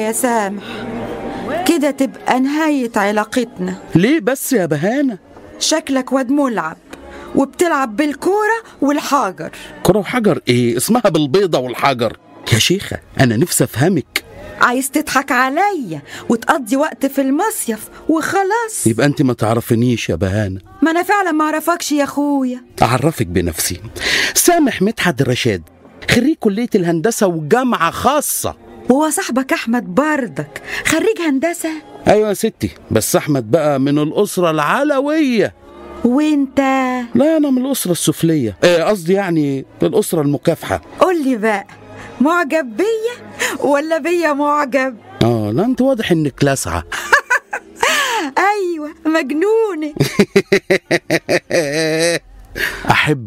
يا سامح كده تبقى نهاية علاقتنا ليه بس يا بهانة شكلك واد ملعب وبتلعب بالكورة والحجر كرة وحجر ايه اسمها بالبيضة والحجر يا شيخة انا نفسي افهمك عايز تضحك عليا وتقضي وقت في المصيف وخلاص يبقى انت ما تعرفنيش يا بهانة ما انا فعلا ما اعرفكش يا اخويا اعرفك بنفسي سامح مدحت رشاد خريج كلية الهندسة وجامعة خاصة وهو صاحبك احمد بردك خريج هندسة ايوه يا ستي بس احمد بقى من الاسرة العلوية وانت لا انا من الاسرة السفلية آه، قصدي يعني الاسرة المكافحة قول لي بقى معجب بيا ولا بيا معجب اه لا انت واضح انك لاسعة ايوه مجنونه احب